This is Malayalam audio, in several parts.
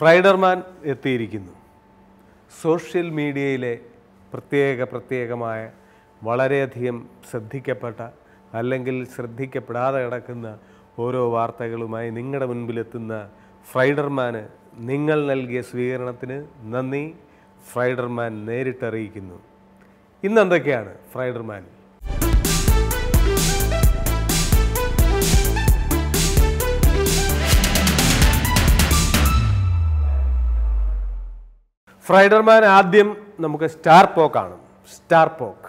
ഫ്രൈഡർമാൻ എത്തിയിരിക്കുന്നു സോഷ്യൽ മീഡിയയിലെ പ്രത്യേക പ്രത്യേകമായ വളരെയധികം ശ്രദ്ധിക്കപ്പെട്ട അല്ലെങ്കിൽ ശ്രദ്ധിക്കപ്പെടാതെ കിടക്കുന്ന ഓരോ വാർത്തകളുമായി നിങ്ങളുടെ മുൻപിലെത്തുന്ന ഫ്രൈഡർമാന് നിങ്ങൾ നൽകിയ സ്വീകരണത്തിന് നന്ദി ഫ്രൈഡർമാൻ നേരിട്ടറിയിക്കുന്നു ഇന്ന് എന്തൊക്കെയാണ് ഫ്രൈഡർമാൻ ഫ്രൈഡർമാൻ ആദ്യം നമുക്ക് സ്റ്റാർ പോക്കാണ് സ്റ്റാർ പോക്ക്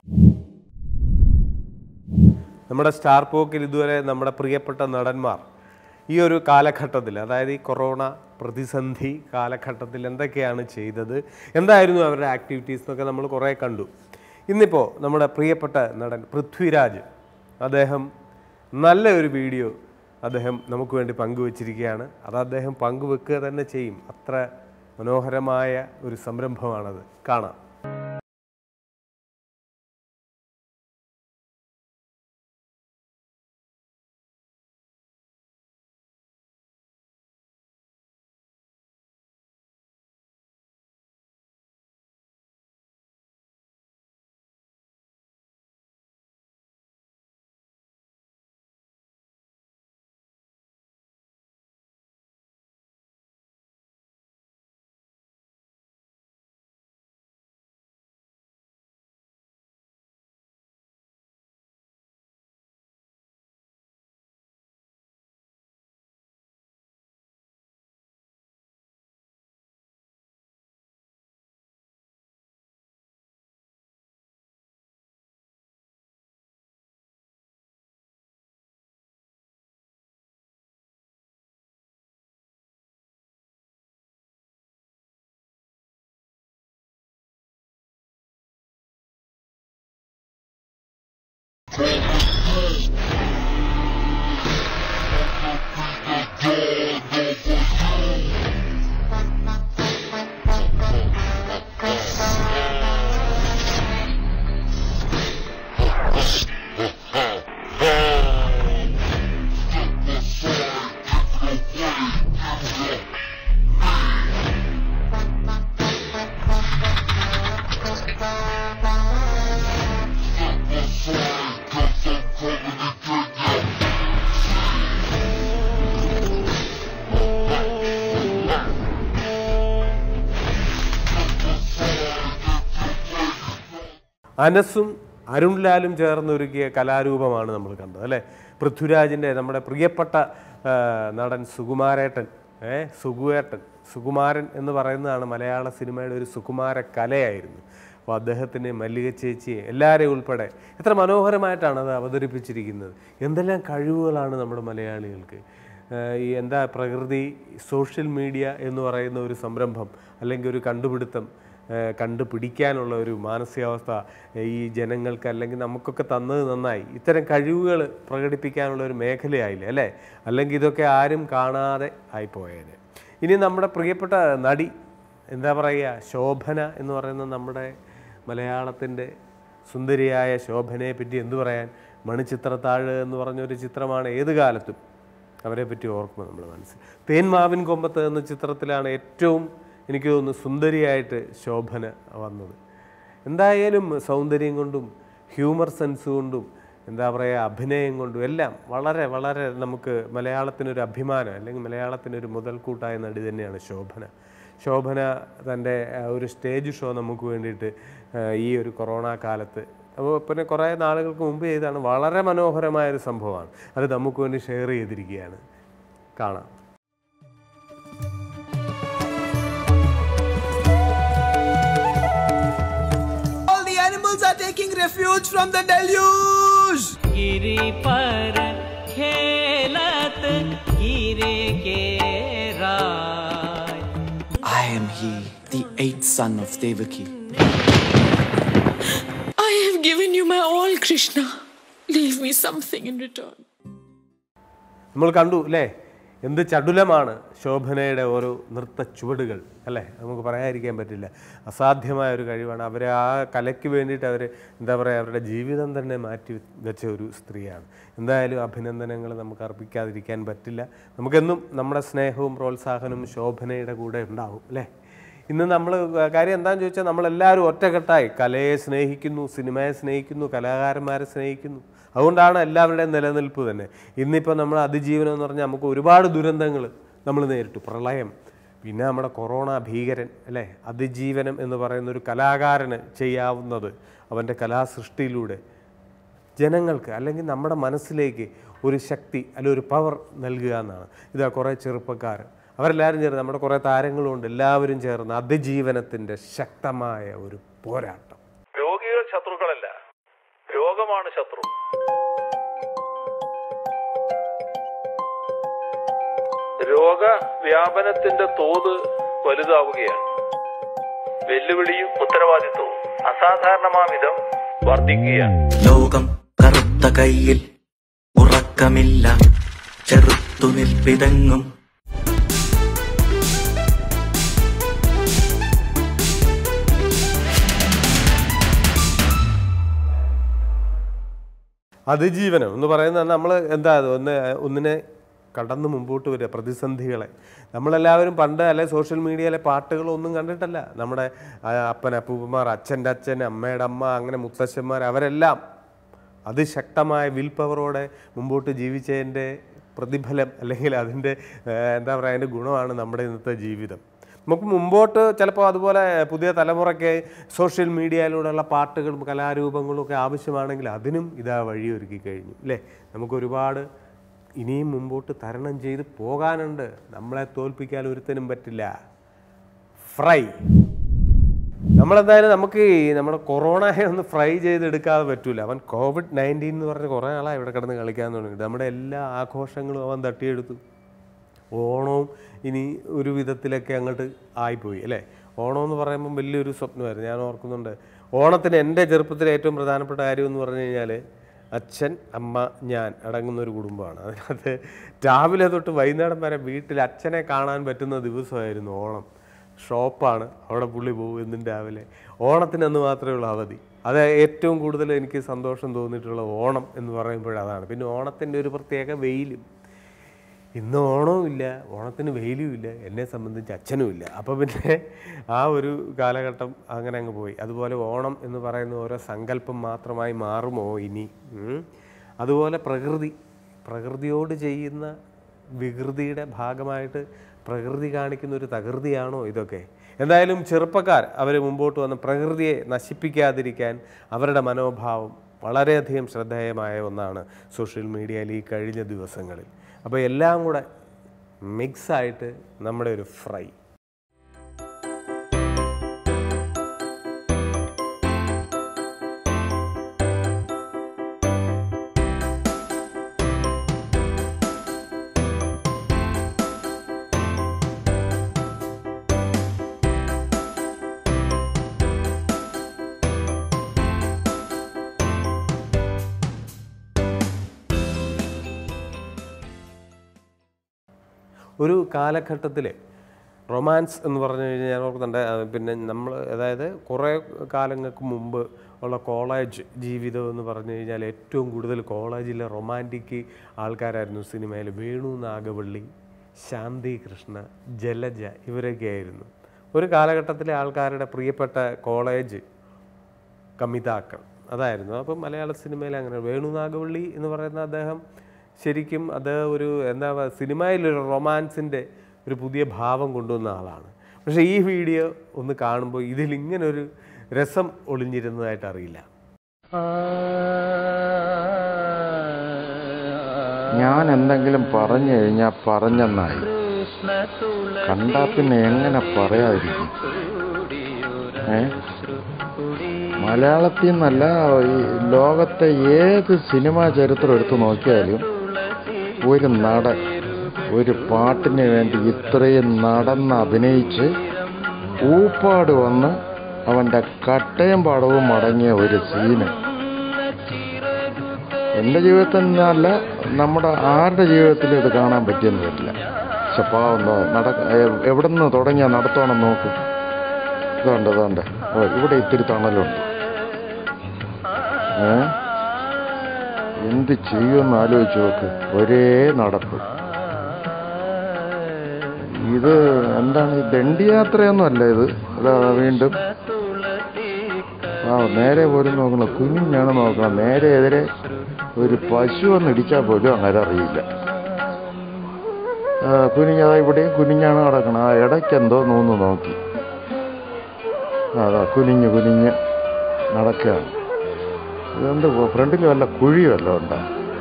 നമ്മുടെ സ്റ്റാർ പോക്കിൽ ഇതുവരെ നമ്മുടെ പ്രിയപ്പെട്ട നടന്മാർ ഈ ഒരു കാലഘട്ടത്തിൽ അതായത് ഈ കൊറോണ പ്രതിസന്ധി കാലഘട്ടത്തിൽ എന്തൊക്കെയാണ് ചെയ്തത് എന്തായിരുന്നു അവരുടെ ആക്ടിവിറ്റീസ് എന്നൊക്കെ നമ്മൾ കുറേ കണ്ടു ഇന്നിപ്പോൾ നമ്മുടെ പ്രിയപ്പെട്ട നടൻ പൃഥ്വിരാജ് അദ്ദേഹം നല്ല ഒരു വീഡിയോ അദ്ദേഹം നമുക്ക് വേണ്ടി പങ്കുവച്ചിരിക്കുകയാണ് അത് അദ്ദേഹം പങ്കുവെക്കുക തന്നെ ചെയ്യും അത്ര മനോഹരമായ ഒരു സംരംഭമാണത് കാണാം അനസും അരുൺലാലും ചേർന്നൊരുക്കിയ കലാരൂപമാണ് നമ്മൾ കണ്ടത് അല്ലേ പൃഥ്വിരാജിൻ്റെ നമ്മുടെ പ്രിയപ്പെട്ട ആ, നടൻ സുകുമാരേട്ടൻ ഏ സുകുവേട്ടൻ സുകുമാരൻ എന്ന് പറയുന്നതാണ് മലയാള സിനിമയുടെ ഒരു സുകുമാര കലയായിരുന്നു അപ്പോൾ അദ്ദേഹത്തിന് മല്ലിക ചേച്ചിയെ എല്ലാവരെയും ഉൾപ്പെടെ എത്ര മനോഹരമായിട്ടാണ് അത് അവതരിപ്പിച്ചിരിക്കുന്നത് എന്തെല്ലാം കഴിവുകളാണ് നമ്മുടെ മലയാളികൾക്ക് ഏഹ് ഈ എന്താ പ്രകൃതി സോഷ്യൽ മീഡിയ എന്ന് പറയുന്ന ഒരു സംരംഭം അല്ലെങ്കിൽ ഒരു കണ്ടുപിടുത്തം ഏഹ് കണ്ടുപിടിക്കാനുള്ള ഒരു മാനസികാവസ്ഥ ഏഹ് ഈ ജനങ്ങൾക്ക് അല്ലെങ്കിൽ നമുക്കൊക്കെ തന്നത് നന്നായി ഇത്തരം കഴിവുകൾ പ്രകടിപ്പിക്കാനുള്ള ഒരു മേഖലയായില്ലേ അല്ലേ അല്ലെങ്കിൽ ഇതൊക്കെ ആരും കാണാതെ ആയിപ്പോയേനെ ഇനി നമ്മുടെ പ്രിയപ്പെട്ട നടി എന്താ പറയുക ശോഭന എന്ന് പറയുന്ന നമ്മുടെ മലയാളത്തിൻ്റെ സുന്ദരിയായ ശോഭനയെ പറ്റി എന്തു പറയാൻ മണിച്ചിത്രത്താഴ് എന്ന് പറഞ്ഞൊരു ചിത്രമാണ് ഏത് കാലത്തും അവരെ പറ്റി ഓർക്കുമ്പോൾ നമ്മൾ മനസ്സിൽ തേന്മാവിൻ കൊമ്പത്ത് എന്ന ചിത്രത്തിലാണ് ഏറ്റവും എനിക്ക് തോന്നുന്നു സുന്ദരിയായിട്ട് ശോഭന വന്നത് എന്തായാലും സൗന്ദര്യം കൊണ്ടും ഹ്യൂമർ സെൻസ് കൊണ്ടും എന്താ പറയുക അഭിനയം കൊണ്ടും എല്ലാം വളരെ വളരെ നമുക്ക് മലയാളത്തിനൊരു അഭിമാനം അല്ലെങ്കിൽ മലയാളത്തിനൊരു മുതൽക്കൂട്ടായ നടി തന്നെയാണ് ശോഭന ശോഭന തൻ്റെ ആ, ഒരു സ്റ്റേജ് ഷോ നമുക്ക് വേണ്ടിയിട്ട് ആ, ഈ ഒരു കൊറോണ കാലത്ത് അപ്പോൾ പിന്നെ കുറേ നാളുകൾക്ക് മുമ്പ് ചെയ്താണ് വളരെ മനോഹരമായ ഒരു സംഭവമാണ് അത് നമുക്ക് വേണ്ടി ഷെയർ ചെയ്തിരിക്കുകയാണ് കാണാം All the animals are taking refuge from the deluge. Giri पर खेलत गिरे के राय I am he, the eighth son of Devaki. I have given you my all, Krishna. Leave me something in return. നമ്മൾ കണ്ടു അല്ലേ എന്ത് ചടുലമാണ് ശോഭനയുടെ ഓരോ നൃത്ത ചുവടുകൾ അല്ലേ നമുക്ക് പറയാതിരിക്കാൻ പറ്റില്ല അസാധ്യമായ ഒരു കഴിവാണ് അവരെ ആ കലയ്ക്ക് വേണ്ടിയിട്ട് അവർ എന്താ പറയുക അവരുടെ ജീവിതം തന്നെ മാറ്റി വെച്ച ഒരു സ്ത്രീയാണ് എന്തായാലും അഭിനന്ദനങ്ങൾ നമുക്ക് അർപ്പിക്കാതിരിക്കാൻ പറ്റില്ല നമുക്കെന്നും നമ്മുടെ സ്നേഹവും പ്രോത്സാഹനവും ശോഭനയുടെ കൂടെ ഉണ്ടാവും അല്ലേ ഇന്ന് നമ്മൾ കാര്യം എന്താണെന്ന് ചോദിച്ചാൽ നമ്മളെല്ലാവരും ഒറ്റക്കെട്ടായി കലയെ സ്നേഹിക്കുന്നു സിനിമയെ സ്നേഹിക്കുന്നു കലാകാരന്മാരെ സ്നേഹിക്കുന്നു അതുകൊണ്ടാണ് എല്ലാവരുടെയും നിലനിൽപ്പ് തന്നെ ഇന്നിപ്പോൾ നമ്മൾ അതിജീവനം എന്ന് പറഞ്ഞാൽ നമുക്ക് ഒരുപാട് ദുരന്തങ്ങൾ നമ്മൾ നേരിട്ടു പ്രളയം പിന്നെ നമ്മുടെ കൊറോണ ഭീകരൻ അല്ലേ അതിജീവനം എന്ന് പറയുന്ന ഒരു കലാകാരന് ചെയ്യാവുന്നത് അവൻ്റെ കലാസൃഷ്ടിയിലൂടെ ജനങ്ങൾക്ക് അല്ലെങ്കിൽ നമ്മുടെ മനസ്സിലേക്ക് ഒരു ശക്തി അല്ലെങ്കിൽ ഒരു പവർ നൽകുക എന്നാണ് ഇതാ കുറേ ചെറുപ്പക്കാർ അവരെല്ലാവരും ചേർന്ന് നമ്മുടെ കുറേ താരങ്ങളുണ്ട് എല്ലാവരും ചേർന്ന് അതിജീവനത്തിൻ്റെ ശക്തമായ ഒരു പോരാട്ടം രോഗികൾ ശത്രുക്കളല്ല രോഗമാണ് ശത്രു രോഗവ്യാപനത്തിന്റെ തോത് വലുതാവുകയാണ് വെല്ലുവിളിയും ഉത്തരവാദിത്വവും അസാധാരണമാവിധം വർദ്ധിക്കുകയാണ് ലോകം കറുത്ത കയ്യിൽ ഉറക്കമില്ല ചെറുത്തു നിൽപ്പിതെങ്ങും അതിജീവനം എന്ന് പറയുന്നത് നമ്മൾ എന്താ അത് ഒന്ന് ഒന്നിനെ കടന്ന് മുമ്പോട്ട് വരിക പ്രതിസന്ധികളെ നമ്മളെല്ലാവരും പണ്ട് അല്ലെ സോഷ്യൽ മീഡിയയിലെ പാട്ടുകളൊന്നും കണ്ടിട്ടല്ല നമ്മുടെ ആ, അപ്പൻ അപ്പൂപ്പന്മാർ അച്ഛൻ്റെ അച്ഛൻ അമ്മയുടെ അമ്മ അങ്ങനെ മുത്തശ്ശന്മാർ അവരെല്ലാം അതിശക്തമായ വിൽ പവറോടെ മുമ്പോട്ട് ജീവിച്ചതിൻ്റെ പ്രതിഫലം അല്ലെങ്കിൽ അതിൻ്റെ ഏഹ്, എന്താ പറയുക അതിൻ്റെ ഗുണമാണ് നമ്മുടെ ഇന്നത്തെ ജീവിതം നമുക്ക് മുമ്പോട്ട് ചിലപ്പോൾ അതുപോലെ പുതിയ തലമുറയ്ക്ക് സോഷ്യൽ മീഡിയയിലൂടെയുള്ള പാട്ടുകളും കലാരൂപങ്ങളും ഒക്കെ ആവശ്യമാണെങ്കിൽ അതിനും ഇതാ വഴിയൊരുക്കി കഴിഞ്ഞു അല്ലേ നമുക്ക് ഒരുപാട് ഇനിയും മുമ്പോട്ട് തരണം ചെയ്ത് പോകാനുണ്ട് നമ്മളെ തോൽപ്പിക്കാൻ ഒരുത്തനും പറ്റില്ല ഫ്രൈ നമ്മളെന്തായാലും നമുക്ക് ഈ നമ്മുടെ കൊറോണയെ ഒന്ന് ഫ്രൈ ചെയ്തെടുക്കാതെ പറ്റൂല അവൻ കോവിഡ് നയൻറ്റീൻ എന്ന് പറഞ്ഞ് കുറേ ആളാണ് ഇവിടെ കിടന്ന് കളിക്കാൻ തുടങ്ങി നമ്മുടെ എല്ലാ ആഘോഷങ്ങളും അവൻ തട്ടിയെടുത്തു ഓണവും ഇനി ഒരു വിധത്തിലൊക്കെ അങ്ങോട്ട് ആയിപ്പോയി അല്ലേ ഓണം എന്ന് പറയുമ്പം വലിയൊരു സ്വപ്നമായിരുന്നു ഞാൻ ഓർക്കുന്നുണ്ട് ഓണത്തിന് എൻ്റെ ചെറുപ്പത്തിലെ ഏറ്റവും പ്രധാനപ്പെട്ട കാര്യം എന്ന് പറഞ്ഞു കഴിഞ്ഞാൽ അച്ഛൻ അമ്മ ഞാൻ അടങ്ങുന്ന ഒരു കുടുംബമാണ് അതിനകത്ത് രാവിലെ തൊട്ട് വൈകുന്നേരം വരെ വീട്ടിൽ അച്ഛനെ കാണാൻ പറ്റുന്ന ദിവസമായിരുന്നു ഓണം ഷോപ്പാണ് അവിടെ പുള്ളി പോകും എന്നും രാവിലെ ഓണത്തിന് അന്ന് മാത്രമേ ഉള്ളൂ അവധി അത് ഏറ്റവും കൂടുതൽ എനിക്ക് സന്തോഷം തോന്നിയിട്ടുള്ള ഓണം എന്ന് പറയുമ്പോഴതാണ് പിന്നെ ഓണത്തിൻ്റെ ഒരു പ്രത്യേക വെയിലും ഇന്ന് ഓണവും ഇല്ല ഓണത്തിന് വെയിലും ഇല്ല എന്നെ സംബന്ധിച്ച് അച്ഛനും ഇല്ല അപ്പോൾ പിന്നെ ആ ഒരു കാലഘട്ടം അങ്ങനെ അങ്ങ് പോയി അതുപോലെ ഓണം എന്ന് പറയുന്ന ഓരോ സങ്കല്പം മാത്രമായി മാറുമോ ഇനി ഉം? അതുപോലെ പ്രകൃതി പ്രകൃതിയോട് ചെയ്യുന്ന വികൃതിയുടെ ഭാഗമായിട്ട് പ്രകൃതി കാണിക്കുന്ന ഒരു തകൃതിയാണോ ഇതൊക്കെ എന്തായാലും ചെറുപ്പക്കാർ അവർ മുമ്പോട്ട് വന്ന് പ്രകൃതിയെ നശിപ്പിക്കാതിരിക്കാൻ അവരുടെ മനോഭാവം വളരെയധികം ശ്രദ്ധേയമായ ഒന്നാണ് സോഷ്യൽ മീഡിയയിൽ ഈ കഴിഞ്ഞ ദിവസങ്ങളിൽ അപ്പോൾ എല്ലാം കൂടെ മിക്സായിട്ട് നമ്മുടെ ഒരു ഫ്രൈ ഒരു കാലഘട്ടത്തിൽ റൊമാൻസ് എന്ന് പറഞ്ഞു കഴിഞ്ഞാൽ ഞാൻ ഓർക്കുന്നുണ്ട് അത് പിന്നെ നമ്മൾ അതായത് കുറേ കാലങ്ങൾക്ക് മുമ്പ് ഉള്ള കോളേജ് ജീവിതം എന്ന് പറഞ്ഞു കഴിഞ്ഞാൽ ഏറ്റവും കൂടുതൽ കോളേജിലെ റൊമാൻറ്റിക് ആൾക്കാരായിരുന്നു സിനിമയിൽ വേണു നാഗവള്ളി ശാന്തി കൃഷ്ണ ജലജ ഇവരൊക്കെ ആയിരുന്നു ഒരു കാലഘട്ടത്തിലെ ആൾക്കാരുടെ പ്രിയപ്പെട്ട കോളേജ് കമിതാക്കൾ അതായിരുന്നു അപ്പം മലയാള സിനിമയിൽ അങ്ങനെ വേണു നാഗവള്ളി എന്ന് പറയുന്ന അദ്ദേഹം ശരിക്കും അത് ഒരു എന്താ പറയുക സിനിമയിലൊരു റൊമാൻസിൻ്റെ ഒരു പുതിയ ഭാവം കൊണ്ടുവന്ന ആളാണ് പക്ഷേ ഈ വീഡിയോ ഒന്ന് കാണുമ്പോൾ ഇതിൽ ഇങ്ങനൊരു രസം ഒളിഞ്ഞിരുന്നതായിട്ട് അറിയില്ല ഞാൻ എന്തെങ്കിലും പറഞ്ഞു കഴിഞ്ഞാൽ പറഞ്ഞെന്നായി കണ്ടാ പിന്നെ എങ്ങനെ പറയാതിരിക്കും ഏ മലയാളത്തിൽ നിന്നല്ല ഈ ലോകത്തെ ഏത് സിനിമാ ചരിത്രം എടുത്തു നോക്കിയാലും ഒരു നടൻ ഒരു പാട്ടിന് വേണ്ടി ഇത്രയും നടന്ന് അഭിനയിച്ച് ഊപ്പാട് വന്ന് അവൻ്റെ കട്ടയും പടവും അടങ്ങിയ ഒരു സീന് എൻ്റെ ജീവിതത്തിൽ നിന്നല്ല നമ്മുടെ ആരുടെ ജീവിതത്തിലും ഇത് കാണാൻ പറ്റിയെന്ന് വരില്ല ശ്ശെ, പാവം ദാ നട എ- എവിടെ നിന്ന് തുടങ്ങിയാ നടത്തോണം നോക്ക് ഇതുണ്ട് ഇതുണ്ട് ഓ, ഇവിടെ ഇത്തിരി തണലുണ്ട് ഏ എന്ത് ചെയ്യുമെന്ന് ആലോചിച്ച് നോക്ക് ഒരേ നടപ്പ് ഇത് എന്താണ് ഈ ദണ്ഡിയാത്രയൊന്നും അല്ല ഇത് ഇതാ വീണ്ടും ആ നേരെ പോലും നോക്കണം കുഞ്ഞാണ് നോക്കണം നേരെ എതിരെ ഒരു പശു ഒന്ന് ഇടിച്ചാൽ പോലും അങ്ങനെ അറിയില്ല ആ, കുനിഞ്ഞ് അതാ ഇവിടെയും കുനിഞ്ഞാണ് കിടക്കണം ആ ഇടയ്ക്ക് എന്തോ നൂന്ന് നോക്കി അതാ കുനിഞ്ഞ് കുനിഞ്ഞ് നടക്കുകയാണ് ഇതെന്ത് ഫ്രണ്ടിൽ വല്ല കുഴി വല്ലതും ഉണ്ടോ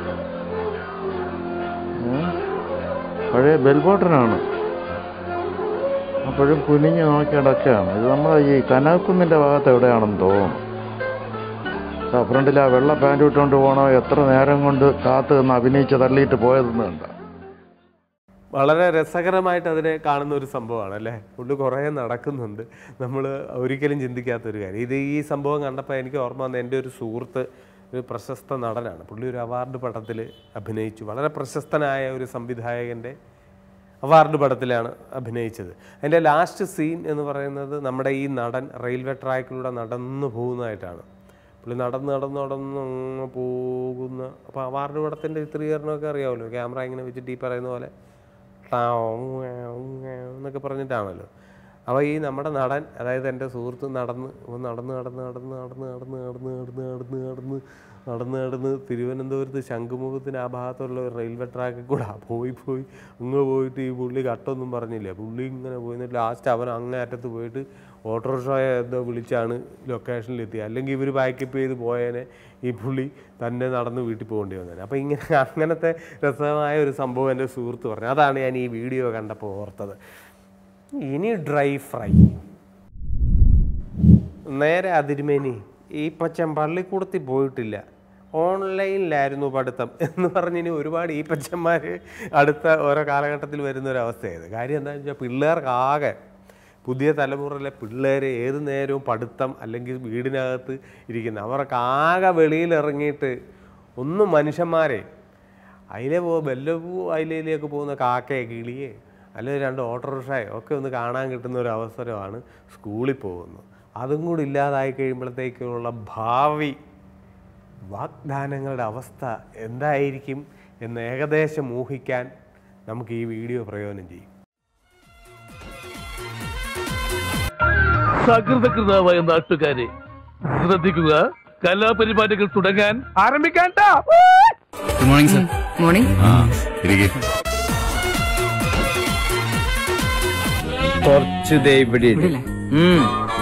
ഏ? പഴയ ബെൽബോട്ടനാണ് അപ്പോഴും കുനിഞ്ഞ് നോക്കി കിടക്കുകയാണ് ഇത് നമ്മളെ ഈ കനാക്കുന്നിൻ്റെ ഭാഗത്ത് എവിടെയാണെന്ന് തോന്നുന്നു ആ ഫ്രണ്ടിൽ ആ വെള്ള പാൻറ് ഇട്ടുകൊണ്ട് പോകണോ എത്ര നേരം കൊണ്ട് കാത്ത് നിന്ന് അഭിനയിച്ച് തള്ളിയിട്ട് പോയതെന്ന് കണ്ട വളരെ രസകരമായിട്ട് അതിനെ കാണുന്ന ഒരു സംഭവമാണ് അല്ലേ പുള്ളി കുറേ നടക്കുന്നുണ്ട് നമ്മൾ ഒരിക്കലും ചിന്തിക്കാത്തൊരു കാര്യം ഇത് ഈ സംഭവം കണ്ടപ്പോൾ എനിക്ക് ഓർമ്മ വന്ന എൻ്റെ ഒരു സുഹൃത്ത് ഒരു പ്രശസ്ത നടനാണ് പുള്ളി ഒരു അവാർഡ് പടത്തിൽ അഭിനയിച്ചു വളരെ പ്രശസ്തനായ ഒരു സംവിധായകൻ്റെ അവാർഡ് പടത്തിലാണ് അഭിനയിച്ചത് അതിൻ്റെ ലാസ്റ്റ് സീൻ എന്ന് പറയുന്നത് നമ്മുടെ ഈ നടൻ റെയിൽവേ ട്രാക്കിലൂടെ നടന്നു പോകുന്നതായിട്ടാണ് പുള്ളി നടന്ന് നടന്ന് നടന്ന് അങ്ങ് പോകുന്ന അപ്പോൾ അവാർഡ് പടത്തിൻ്റെ ചിത്രീകരണമൊക്കെ അറിയാമല്ലോ ക്യാമറ ഇങ്ങനെ വെച്ചിട്ട് ഈ പറയുന്ന പോലെ ടാവും, ആവും, ആവും എന്നൊക്കെ പറഞ്ഞിട്ടാണല്ലോ അപ്പോൾ ഈ നമ്മുടെ നടൻ അതായത് എൻ്റെ സുഹൃത്ത് നടന്ന് അപ്പോൾ നടന്ന് നടന്ന് നടന്ന് നടന്ന് നടന്ന് നടന്ന് നടന്ന് നടന്ന് നടന്ന് നടന്ന് നടന്ന് തിരുവനന്തപുരത്ത് ശംഖുമുഖത്തിന് ആ ഭാഗത്തുള്ള ഒരു റെയിൽവേ ട്രാക്കിൽ കൂടെ പോയി പോയി അങ്ങ് പോയിട്ട് ഈ പുള്ളി കട്ടൊന്നും പറഞ്ഞില്ല പുള്ളി ഇങ്ങനെ പോയി എന്നിട്ട് ലാസ്റ്റ് അവൻ അങ്ങേ അറ്റത്ത് പോയിട്ട് ഓട്ടോറിക്ഷയെ എന്തോ വിളിച്ചാണ് ലൊക്കേഷനിലെത്തി അല്ലെങ്കിൽ ഇവർ പാക്കപ്പ് ചെയ്ത് പോയേനെ ഈ പുള്ളി തന്നെ നടന്ന് വീട്ടിൽ പോകേണ്ടി വന്നത് അപ്പോൾ ഇങ്ങനെ അങ്ങനത്തെ രസമായ ഒരു സംഭവം എൻ്റെ സുഹൃത്ത് പറഞ്ഞു അതാണ് ഞാൻ ഈ വീഡിയോ കണ്ടപ്പോൾ ഓർത്തത് ഇനി ഡ്രൈ ഫ്രൈ നേരെ അതിരുമേനി ഈ പച്ചൻ പള്ളിക്കൂടത്തിൽ പോയിട്ടില്ല ഓൺലൈനിലായിരുന്നു പഠിത്തം എന്ന് പറഞ്ഞ് ഇനി ഒരുപാട് ഈ പച്ചന്മാർ അടുത്ത ഓരോ കാലഘട്ടത്തിൽ വരുന്ന ഒരു അവസ്ഥയായത് കാര്യം എന്താണെന്ന് വെച്ചാൽ പിള്ളേർക്കാകെ പുതിയ തലമുറയിലെ പിള്ളേർ ഏത് നേരവും പഠിത്തം അല്ലെങ്കിൽ വീടിനകത്ത് ഇരിക്കുന്ന അവർക്ക് ആകെ വെളിയിലിറങ്ങിയിട്ട് ഒന്നും മനുഷ്യന്മാരെ അതിലെ പോ ബെല്ലപൂ അതിലേക്ക് പോകുന്ന കാക്കയെ കിളിയെ അല്ലെങ്കിൽ രണ്ട് ഓട്ടോറിക്ഷയോ ഒക്കെ ഒന്ന് കാണാൻ കിട്ടുന്ന ഒരു അവസരമാണ് സ്കൂളിൽ പോകുന്നത് അതും കൂടി ഇല്ലാതായി കഴിയുമ്പോഴത്തേക്കുള്ള ഭാവി വാഗ്ദാനങ്ങളുടെ അവസ്ഥ എന്തായിരിക്കും എന്ന് ഏകദേശം ഊഹിക്കാൻ നമുക്ക് ഈ വീഡിയോ പ്രയോജനം ചെയ്യും സകൃതകൃതാവായ നാട്ടുകാരെ ശ്രദ്ധിക്കുക കലാപരിപാടികൾ തുടങ്ങാൻ ആരംഭിക്കാൻ ഗുഡ് മോർണിംഗ് സർ മോർണിംഗ് ആ ഇരിക്കെ കുറച്ച് ദേ ഇവിടെ ഇട്. ഉം.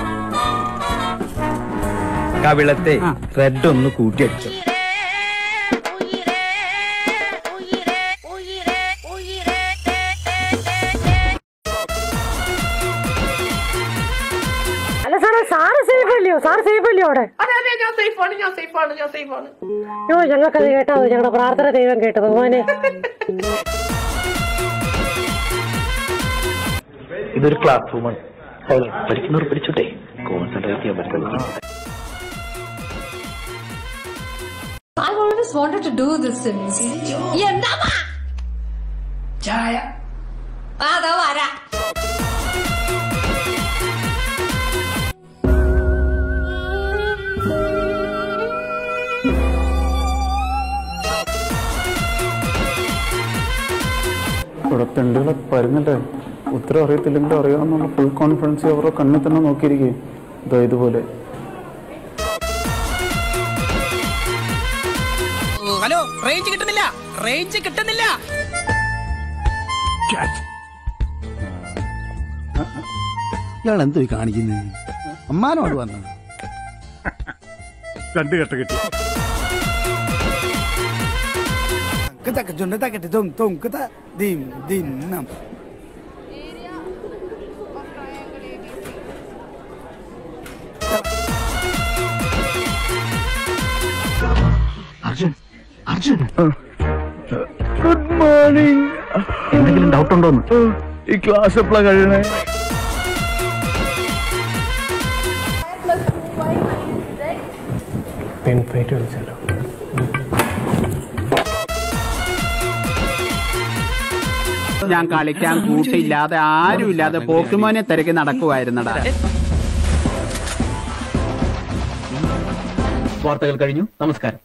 കവിളത്തെ റെഡ് ഒന്ന് കൂട്ടിയടിച്ചു അല്ല സാറേ സാറ് സേഫ് അല്ലയോ സാറ് സേഫ് അല്ലയോ അവിടെ അതെ അതെ ഞാൻ സേഫാണ് ഞാൻ സേഫാണ് ഞാൻ സേഫാണ് അയ്യോ ഞങ്ങൾക്കത് കേട്ടാ മതി ഞങ്ങളുടെ പ്രാർത്ഥന ദൈവം കേട്ടത് മോനെ ഇതൊരു ക്ലാസ് റൂമാണ് പഠിക്കുന്നവർ പഠിച്ചോട്ടെ കോൺസെൻട്രേറ്റ് ചെയ്യാൻ പറ്റുള്ളൂ I've always wanted to do this since. എന്താ ചായ അതാ വരാ ഇവിടെ തെണ്ടുകളെ പരുന്നിട്ട് ഉത്തരം അറിയത്തില്ലെങ്കിലും അറിയാമെന്നുള്ള ഫുൾ കോൺഫിഡൻസ് അവരുടെ കണ്ണിൽ തന്നെ നോക്കിയിരിക്കുകയും ഇതാ ഇതുപോലെ ഹലോ റേഞ്ച് കിട്ടുന്നില്ല റേഞ്ച് കിട്ടുന്നില്ല ഇയാൾ എന്തോ കാണിക്കുന്നത് അമ്മാനോട് വന്ന രണ്ട് കെട്ട് കിട്ടി അർജുൻ അർജുൻ ഗുഡ് മോർണിംഗ് എന്തെങ്കിലും ഡൗട്ട് ഉണ്ടോന്ന് ഈ ക്ലാസ് എപ്പോഴാ കഴിയണേ പെൻ പ്ലേറ്റ് വിളിച്ചാലോ ഞാൻ കളിക്കാൻ കൂട്ടില്ലാതെ ആരുമില്ലാതെ പോക്കുമോനെ തിരക്കി നടക്കുമായിരുന്നടാ വാർത്തകൾ കഴിഞ്ഞു നമസ്കാരം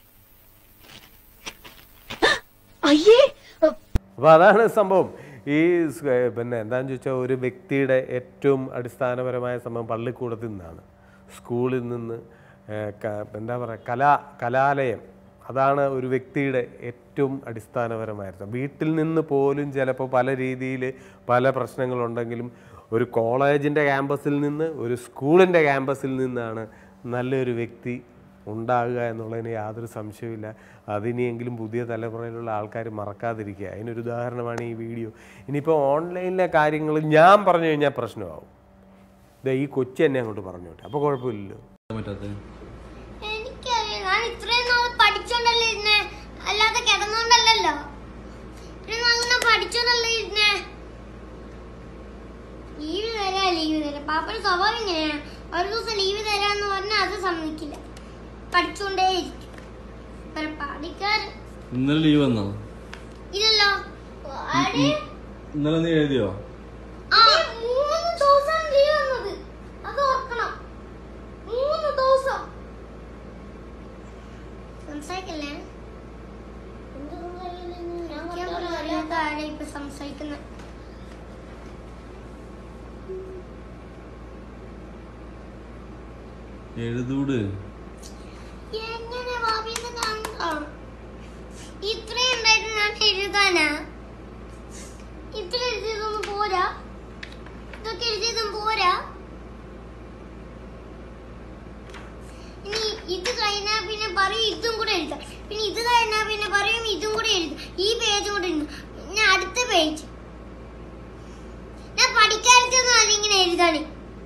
അയ്യേ അപ്പോൾ അതാണ് സംഭവം ഈ സ്- ഏ, പിന്നെ എന്താണെന്ന് ചോദിച്ചാൽ ഒരു വ്യക്തിയുടെ ഏറ്റവും അടിസ്ഥാനപരമായ സംഭവം പള്ളിക്കൂടത്തിൽ നിന്നാണ് സ്കൂളിൽ നിന്ന് ഏ, ക- എന്താ പറയുക കലാ കലാലയം അതാണ് ഒരു വ്യക്തിയുടെ ഏറ്റവും അടിസ്ഥാനപരമായിരുന്നത് വീട്ടിൽ നിന്ന് പോലും ചിലപ്പോൾ പല രീതിയിൽ പല പ്രശ്നങ്ങളുണ്ടെങ്കിലും ഒരു കോളേജിൻ്റെ ക്യാമ്പസിൽ നിന്ന് ഒരു സ്കൂളിൻ്റെ ക്യാമ്പസിൽ നിന്നാണ് നല്ലൊരു വ്യക്തി ഉണ്ടാകുക എന്നുള്ളതിന് യാതൊരു സംശയവുമില്ല അതിനിയെങ്കിലും പുതിയ തലമുറയിലുള്ള ആൾക്കാർ മറക്കാതിരിക്കുക അതിനൊരു ഉദാഹരണമാണ് ഈ വീഡിയോ ഇനിയിപ്പോൾ ഓൺലൈനിലെ കാര്യങ്ങൾ ഞാൻ പറഞ്ഞു കഴിഞ്ഞാൽ പ്രശ്നമാവും ദേ ഈ കൊച്ചു എന്നെ അങ്ങോട്ട് പറഞ്ഞോട്ടെ അപ്പോൾ കുഴപ്പമില്ലല്ലോ എനിക്കറിയാം ഞാൻ ഇത്രയും നാൾ പഠിച്ചോണ്ടല്ലേ ഇരുന്നേ അല്ലാതെ കിടന്നോണ്ടല്ലല്ലോ ഇത്രയും നാൾ ഞാൻ പഠിച്ചോണ്ടല്ലേ ഇരുന്നേ ലീവ് തരാ ലീവ് തരാം പാപ്പയുടെ സ്വഭാവം ഇങ്ങനെയാ ഒരു ദിവസം ലീവ് തരാന്ന് പറഞ്ഞാൽ അത് സമ്മതിക്കില്ല പഠിച്ചോണ്ടേ ഇരിക്കും ഇവരെ പഠിക്കാറ് ഇന്നലെ ലീവ് വന്നോ ഇല്ലല്ലോ ആര്? ഇന്നലെ നീ എഴുതിയോ ആ, മൂന്ന് ദിവസം ലീവ് വന്നത് അത് ഓർക്കണം മൂന്ന് ദിവസം സംസാരിക്കല്ലേ എന്ത് സംസാരിക്കുന്നെന്ന് ഞാൻ പോലും അറിയാത്ത ആരാ ഇപ്പൊ സംസാരിക്കുന്നത് എഴുതൂട് എങ്ങനെ ഭാവിന്ന് കണ്ടോ ഇത്രയും ഉണ്ടായിട്ട് ഞാൻ എഴുതാനാ ഇത്ര എഴുതിയതൊന്നും പോരാ ഇതൊക്കെ എഴുതിയതും പോരാ ഇനി ഇത് കഴിഞ്ഞാ പിന്നെ പറയും ഇതും കൂടെ എഴുതാം പിന്നെ ഇത് കഴിഞ്ഞാ പിന്നെ പറയും ഇതും കൂടെ എഴുതാം ഈ പേജും കൂടെ എഴുതാം പിന്നെ അടുത്ത പേജ് ഞാൻ പഠിക്കാത്തൊന്നും അതിങ്ങനെ എഴുതാനേ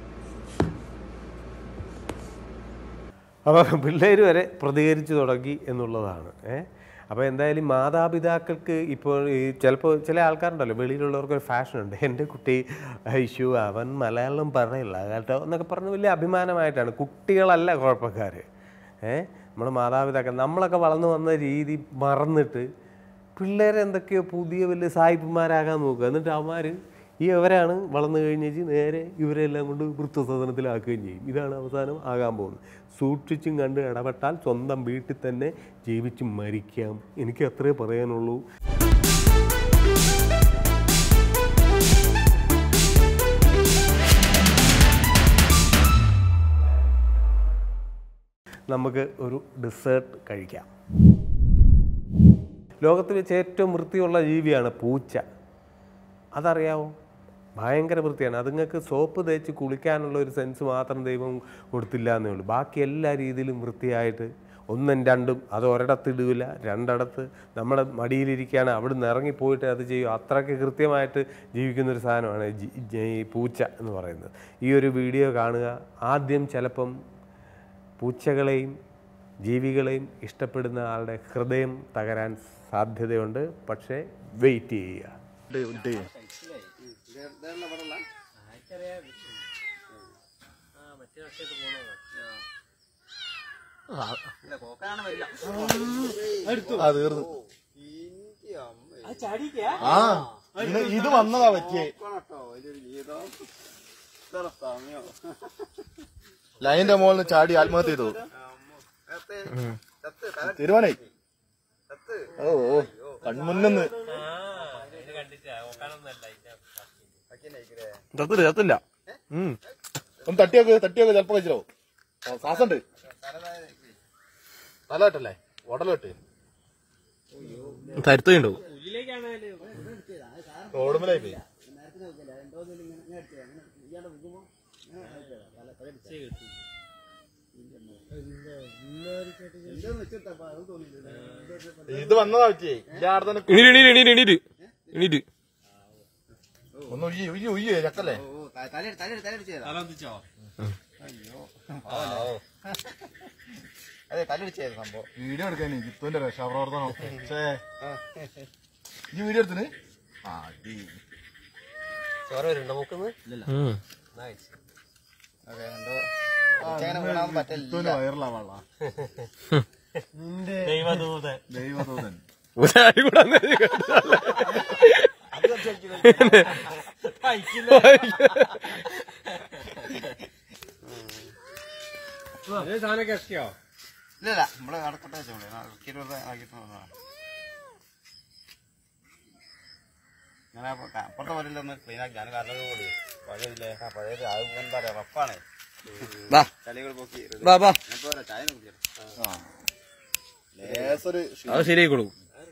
അപ്പോൾ പിള്ളേർ വരെ പ്രതികരിച്ചു തുടങ്ങി എന്നുള്ളതാണ് ഏ അപ്പോൾ എന്തായാലും മാതാപിതാക്കൾക്ക് ഇപ്പോൾ ഈ ചിലപ്പോൾ ചില ആൾക്കാരുണ്ടല്ലോ വെളിയിലുള്ളവർക്ക് ഒരു ഫാഷൻ ഉണ്ട് എൻ്റെ കുട്ടി ഐശു അവൻ മലയാളം പറയില്ല കേട്ടോ എന്നൊക്കെ പറഞ്ഞ് വലിയ അഭിമാനമായിട്ടാണ് കുട്ടികളല്ല കുഴപ്പക്കാർ ഏ നമ്മൾ മാതാപിതാക്കൾ നമ്മളൊക്കെ വളർന്നു വന്ന രീതി മറന്നിട്ട് പിള്ളേരെ എന്തൊക്കെയോ പുതിയ വലിയ സായിപ്പന്മാരാകാൻ നോക്കുക എന്നിട്ട് അവന്മാർ ഈ അവരാണ് വളർന്നു കഴിഞ്ഞേച്ച് നേരെ ഇവരെല്ലാം കൊണ്ട് വൃദ്ധസദനത്തിലാക്കുകയും ചെയ്യും ഇതാണ് അവസാനം ആകാൻ പോകുന്നത് സൂക്ഷിച്ചും കണ്ട് ഇടപെട്ടാൽ സ്വന്തം വീട്ടിൽ തന്നെ ജീവിച്ച് മരിക്കാം എനിക്ക് അത്രേ പറയാനുള്ളൂ നമുക്ക് ഒരു ഡെസേർട്ട് കഴിക്കാം ലോകത്തിൽ വെച്ച് ഏറ്റവും വൃത്തിയുള്ള ജീവിയാണ് പൂച്ച അതറിയാവോ ഭയങ്കര വൃത്തിയാണ് അതുങ്ങൾക്ക് സോപ്പ് തേച്ച് കുളിക്കാനുള്ള ഒരു സെൻസ് മാത്രം ദൈവം കൊടുത്തില്ല എന്നേ ഉള്ളൂ ബാക്കി എല്ലാ രീതിയിലും വൃത്തിയായിട്ട് ഒന്നും രണ്ടും അത് ഒരിടത്തിടില്ല രണ്ടിടത്ത് നമ്മുടെ മടിയിലിരിക്കുകയാണ് അവിടെ നിന്ന് ഇറങ്ങിപ്പോയിട്ട് അത് ചെയ്യും അത്രയ്ക്ക് കൃത്യമായിട്ട് ജീവിക്കുന്ന ഒരു സാധനമാണ് ജി- ജി- ഈ പൂച്ച എന്ന് പറയുന്നത് ഈ ഒരു വീഡിയോ കാണുക ആദ്യം ചിലപ്പം പൂച്ചകളെയും ജീവികളെയും ഇഷ്ടപ്പെടുന്ന ആളുടെ ഹൃദയം തകരാൻ സാധ്യതയുണ്ട് പക്ഷേ വെയിറ്റ് ചെയ്യുക ആ തീർന്നു ആ ഇത് ഇത് വന്നതാ പറ്റിയേ ലൈനിന്റെ മുകളിൽ നിന്ന് ചാടി ആത്മഹത്യ ചെയ്തു തീരുമാനേ ഓ ഓ കൺമുന്നെന്ന് ചത്തില്ല ചത്തില്ല ഉം. ഒന്ന് തട്ടിയൊക്കെ തട്ടിയൊക്കെ ചിലപ്പോ കഴിച്ചോ ശ്വാസമുണ്ട് തല കെട്ടല്ലേ ഉടല കെട്ട് തരുത്തുണ്ടോ ഓടുമലായി പോയി ഇത് വന്നതാ പറ്റിയേ ഇല്ല ആടെ തന്നെ എണീറ്റ് എണീറ്റ് എണീറ്റ് എണീറ്റ് ഒന്ന് ഉയ്യ് ഉയ്യ് ഉയ്യ് ചക്കല്ലേ അതെ കല്ലടിച്ചായിരുന്നു സംഭവം വീഡിയോ എടുക്കാനേ ജിത്തുവിന്റെ രക്ഷാപ്രവർത്തനം ഛേ. ഈ വീഡിയോ എടുത്തിന് ആ അടി ജിത്തുവിന് വൈറലാവാള നിന്റെ ദൈവദൂതൻ ദൈവദൂതൻ ഒരാടി കൂടെ അന്നേരം കേട്ടതല്ലേ? അത് കുറച്ച് സാധനമൊക്കെ ഇറക്കിയോ ഇല്ല ഇല്ല നമ്മള് അടക്കട്ടെ വെച്ചോളെ ഇറക്കിയിട്ട് വെറുതെ ആക്കിയിട്ട് വന്നതാണ്. ഞാൻ അപ്പൊ ക- അപ്പുറത്തെ വരില്ല ഒന്ന് ക്ലീൻ ആക്കി ഞാൻ കാരണം കൂടി പഴയതില്ലേ ആ പഴയത് അത് എന്താ പറയാ റഫാണ് വാ. ചളികൾ പോക്കി വാ, വാ. ഞാൻ പോരാ ചായ കുടിക്കാം ലേസൊരു അത് ശരിയായിക്കോളൂ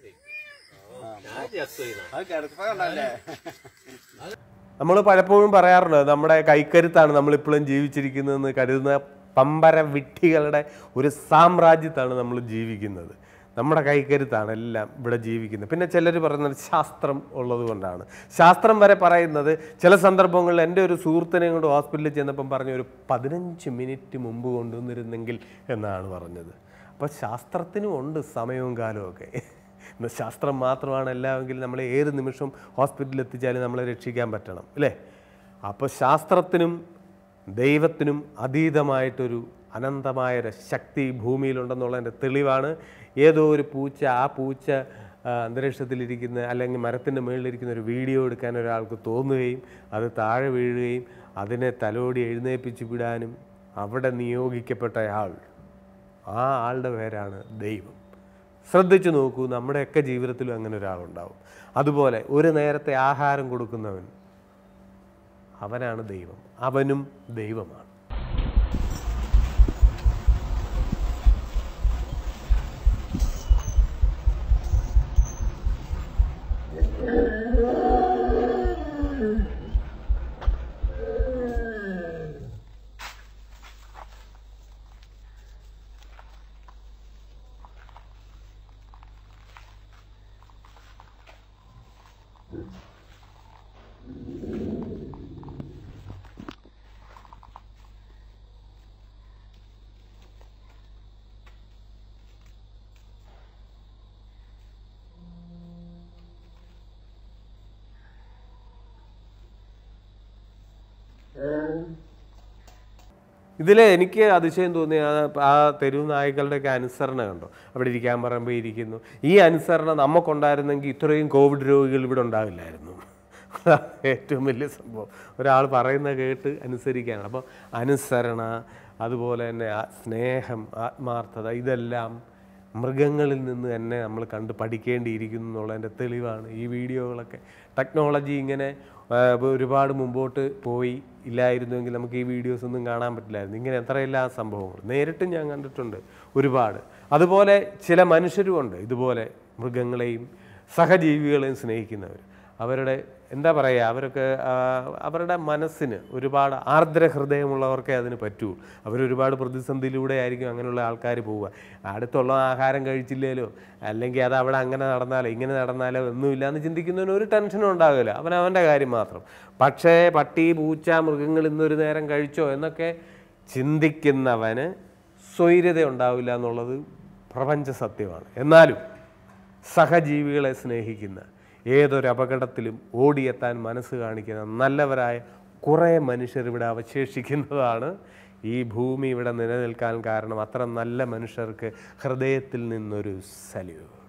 അത് കിടക്കപ്പോ കണ്ടല്ലേ നമ്മൾ പലപ്പോഴും പറയാറുണ്ട് നമ്മുടെ കൈക്കരുത്താണ് നമ്മളിപ്പോഴും ജീവിച്ചിരിക്കുന്നതെന്ന് കരുതുന്ന പമ്പര വിഡ്ഢികളുടെ ഒരു സാമ്രാജ്യത്താണ് നമ്മൾ ജീവിക്കുന്നത് നമ്മുടെ കൈക്കരുത്താണ് എല്ലാം ഇവിടെ ജീവിക്കുന്നത് പിന്നെ ചിലർ പറയുന്നത് ശാസ്ത്രം ഉള്ളത് കൊണ്ടാണ് ശാസ്ത്രം വരെ പറയുന്നത് ചില സന്ദർഭങ്ങളിൽ എൻ്റെ ഒരു സുഹൃത്തിനെ കൊണ്ട് ഹോസ്പിറ്റലിൽ ചെന്നപ്പം പറഞ്ഞ ഒരു പതിനഞ്ച് മിനിറ്റ് മുമ്പ് കൊണ്ടുവന്നിരുന്നെങ്കിൽ എന്നാണ് പറഞ്ഞത് അപ്പോൾ ശാസ്ത്രത്തിനും ഉണ്ട് സമയവും കാലവും ഒക്കെ ഇന്ന് ശാസ്ത്രം മാത്രമാണ് എല്ലാമെങ്കിൽ നമ്മൾ ഏത് നിമിഷം ഹോസ്പിറ്റലിൽ എത്തിച്ചാലും നമ്മളെ രക്ഷിക്കാൻ പറ്റണം അല്ലേ അപ്പോൾ ശാസ്ത്രത്തിനും ദൈവത്തിനും അതീതമായിട്ടൊരു അനന്തമായ ഒരു ശക്തി ഭൂമിയിലുണ്ടെന്നുള്ളതിൻ്റെ തെളിവാണ് ഏതോ ഒരു പൂച്ച ആ പൂച്ച ആ, അന്തരീക്ഷത്തിലിരിക്കുന്ന അല്ലെങ്കിൽ മരത്തിൻ്റെ മുകളിലിരിക്കുന്ന ഒരു വീഡിയോ എടുക്കാൻ ഒരാൾക്ക് തോന്നുകയും അത് താഴെ വീഴുകയും അതിനെ തലോടി എഴുന്നേൽപ്പിച്ച് വിടാനും അവിടെ നിയോഗിക്കപ്പെട്ടയാൾ ആ ആളുടെ പേരാണ് ദൈവം ശ്രദ്ധിച്ചു നോക്കൂ നമ്മുടെയൊക്കെ ജീവിതത്തിലും അങ്ങനെ ഒരാളുണ്ടാവും അതുപോലെ ഒരു നേരത്തെ ആഹാരം കൊടുക്കുന്നവൻ അവനാണ് ദൈവം അവനും ദൈവമാണ് ഇതിൽ എനിക്ക് അതിശയം തോന്നിയ ആ- ആ തെരുവ് നായ്ക്കളുടെയൊക്കെ അനുസരണ കണ്ടോ അവിടെ ഇരിക്കാൻ പറയുമ്പോൾ ഇരിക്കുന്നു ഈ അനുസരണ നമുക്കുണ്ടായിരുന്നെങ്കിൽ ഇത്രയും കോവിഡ് രോഗികൾ ഇവിടെ ഉണ്ടാവില്ലായിരുന്നു അതാണ് ഏറ്റവും വലിയ സംഭവം ഒരാൾ പറയുന്ന കേട്ട് അനുസരിക്കാനാണ് അപ്പോൾ അനുസരണ അതുപോലെ തന്നെ ആ സ്നേഹം ആത്മാർത്ഥത ഇതെല്ലാം മൃഗങ്ങളിൽ നിന്ന് തന്നെ നമ്മൾ കണ്ട് പഠിക്കേണ്ടിയിരിക്കുന്നു എന്നുള്ളതിൻ്റെ തെളിവാണ് ഈ വീഡിയോകളൊക്കെ ടെക്നോളജി ഇങ്ങനെ ആ, ഒരുപാട് മുമ്പോട്ട് പോയി ഇല്ലായിരുന്നുവെങ്കിൽ നമുക്ക് ഈ വീഡിയോസ് ഒന്നും കാണാൻ പറ്റില്ലായിരുന്നു ഇങ്ങനെ എത്രയെല്ലാം സംഭവങ്ങൾ നേരിട്ട് ഞാൻ കണ്ടിട്ടുണ്ട് ഒരുപാട് അതുപോലെ ചില മനുഷ്യരുമുണ്ട് ഇതുപോലെ മൃഗങ്ങളെയും സഹജീവികളെയും സ്നേഹിക്കുന്നവർ അവരുടെ എന്താ പറയുക അവരൊക്കെ ആ, അവരുടെ മനസ്സിന് ഒരുപാട് ആർദ്ര ഹൃദയമുള്ളവർക്കേ അതിന് പറ്റൂ അവരൊരുപാട് പ്രതിസന്ധിയിലൂടെ ആയിരിക്കും അങ്ങനെയുള്ള ആൾക്കാർ പോവുക അടുത്തുള്ള ആഹാരം കഴിച്ചില്ലേലോ അല്ലെങ്കിൽ അത് അവിടെ അങ്ങനെ നടന്നാലോ ഇങ്ങനെ നടന്നാലോ ഒന്നുമില്ല എന്ന് ചിന്തിക്കുന്നതിന് ഒരു ടെൻഷനും ഉണ്ടാകില്ല അവൻ അവൻ്റെ കാര്യം മാത്രം പക്ഷേ പട്ടി പൂച്ച മൃഗങ്ങൾ ഇന്നൊരു നേരം കഴിച്ചോ എന്നൊക്കെ ചിന്തിക്കുന്നവന് സ്വൈര്യത ഉണ്ടാവില്ല എന്നുള്ളത് പ്രപഞ്ച സത്യമാണ് എന്നാലും സഹജീവികളെ സ്നേഹിക്കുന്ന ഏതൊരു അപകടത്തിലും ഓടിയെത്താൻ മനസ്സ് കാണിക്കുന്ന നല്ലവരായ കുറേ മനുഷ്യർ ഇവിടെ അവശേഷിക്കുന്നതാണ് ഈ ഭൂമി ഇവിടെ നിലനിൽക്കാൻ കാരണം അത്ര നല്ല മനുഷ്യർക്ക് ഹൃദയത്തിൽ നിന്നൊരു സല്യൂ